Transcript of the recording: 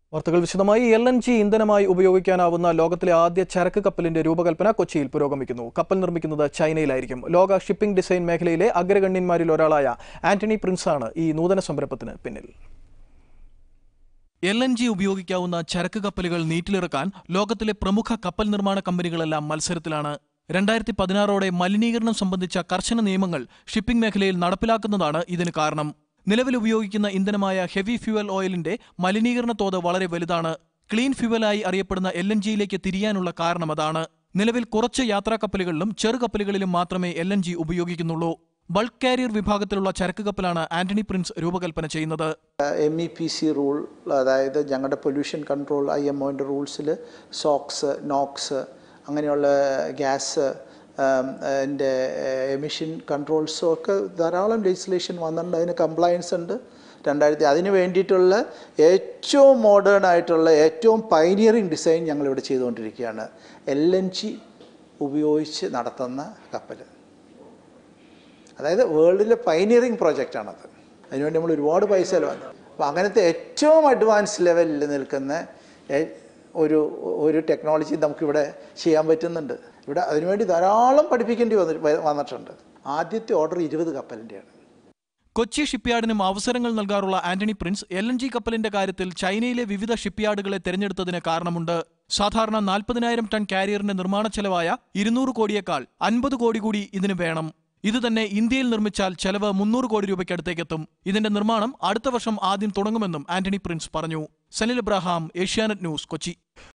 വാർത്തകൾ വിശദമായി L N G ഇന്ധനമായി ഉപയോഗിക്കാനാവുന്ന ലോകത്തിലെ ആദ്യ ചരക്ക് കപ്പലിന്റെ രൂപകൽപ്പന കൊച്ചിയിൽ പുരോഗമിക്കുന്നു കപ്പൽ നിർമ്മിക്കുന്നത് ചൈനയിലായിരിക്കും ലോക ഷിപ്പിംഗ് ഡിസൈൻ മേഖലയിലെ അഗ്രഗണ്യന്മാരിൽ ഒരാളായ ആന്റണി പ്രിൻസാണ് ഈ നൂതന സംരംഭത്തിന് പിന്നിൽ എൽ എൻ ജി ഉപയോഗിക്കാവുന്ന ചരക്ക് കപ്പലുകൾ നീറ്റിലിറക്കാൻ ലോകത്തിലെ പ്രമുഖ കപ്പൽ നിർമ്മാണ കമ്പനികളെല്ലാം മത്സരത്തിലാണ് രണ്ടായിരത്തി പതിനാറോടെ മലിനീകരണം സംബന്ധിച്ച കർശന നിയമങ്ങൾ ഷിപ്പിംഗ് മേഖലയിൽ നടപ്പിലാക്കുന്നതാണ് ഇതിന് കാരണം നിലവിൽ ഉപയോഗിക്കുന്ന ഇന്ധനമായ ഹെവി ഫ്യൂവൽ ഓയിലിന്റെ മലിനീകരണ തോത് വളരെ വലുതാണ് ക്ലീൻ ഫ്യൂവലായി അറിയപ്പെടുന്ന എൽ എൻ ജിയിലേക്ക് തിരിയാനുള്ള കാരണം അതാണ് നിലവിൽ കുറച്ച് യാത്രാ കപ്പലുകളിലും ചെറുകപ്പലുകളിലും മാത്രമേ എൽ എൻ ജി ഉപയോഗിക്കുന്നുള്ളൂ ബൾക്ക് കാരിയർ വിഭാഗത്തിലുള്ള ചരക്ക് കപ്പലാണ് ആന്റണി പ്രിൻസ് രൂപകൽപ്പന ചെയ്യുന്നത് M E P C rule അതായത് ഞങ്ങളുടെ പൊല്യൂഷൻ കൺട്രോൾ ഐ എം ഒൻ്റെ റൂൾസിൽ സോക്സ് നോക്സ് അങ്ങനെയുള്ള ഗ്യാസ് എൻ്റെ എമിഷൻ കൺട്രോൾസും ഒക്കെ ധാരാളം ലെജിസ്ലേഷൻ വന്നിട്ടുണ്ട് അതിന് കംപ്ലയൻസ് ഉണ്ട് രണ്ടായിരത്തി അതിന് വേണ്ടിയിട്ടുള്ള ഏറ്റവും മോഡേൺ ആയിട്ടുള്ള ഏറ്റവും പൈനിയറിങ് ഡിസൈൻ ഞങ്ങളിവിടെ ചെയ്തുകൊണ്ടിരിക്കുകയാണ് എൽ എൻ ജി ഉപയോഗിച്ച് നടത്തുന്ന കപ്പൽ അതായത് വേൾഡിലെ പൈനിയറിങ് പ്രോജക്റ്റാണത് അതിനുവേണ്ടി നമ്മൾ ഒരുപാട് പൈസ ചിലവാണ് അപ്പോൾ അങ്ങനത്തെ ഏറ്റവും അഡ്വാൻസ് ലെവലിൽ നിൽക്കുന്ന എ- ഒരു ഒരു ടെക്നോളജി നമുക്കിവിടെ ചെയ്യാൻ പറ്റുന്നുണ്ട് ഇവിടെ അതിനുവേണ്ടി ധാരാളം പഠിപ്പിക്കേണ്ടി വന്നി വന്നിട്ടുണ്ട് ആദ്യത്തെ ഓർഡർ ഇരുപത് കപ്പലിൻ്റെയാണ് കൊച്ചി ഷിപ്പ്യാർഡിനും അവസരങ്ങൾ നൽകാറുള്ള Antony Prince L N G കപ്പലിന്റെ കാര്യത്തിൽ ചൈനയിലെ വിവിധ ഷിപ്പ്യാർഡുകളെ തെരഞ്ഞെടുത്തതിന് കാരണമുണ്ട് സാധാരണ നാൽപ്പതിനായിരം ടൺ കാരിയറിന്റെ നിർമ്മാണ ചെലവായ ഇരുന്നൂറ് കോടിയേക്കാൾ അൻപത് കോടി കൂടി ഇതിന് വേണം ഇത് തന്നെ ഇന്ത്യയിൽ നിർമ്മിച്ചാൽ ചെലവ് മുന്നൂറ് കോടി രൂപയ്ക്കടുത്തേക്കെത്തും ഇതിന്റെ നിർമ്മാണം അടുത്ത വർഷം ആദ്യം തുടങ്ങുമെന്നും ആന്റണി പ്രിൻസ് പറഞ്ഞു സനിൽ എബ്രഹാം ഏഷ്യാനെറ്റ് ന്യൂസ് കൊച്ചി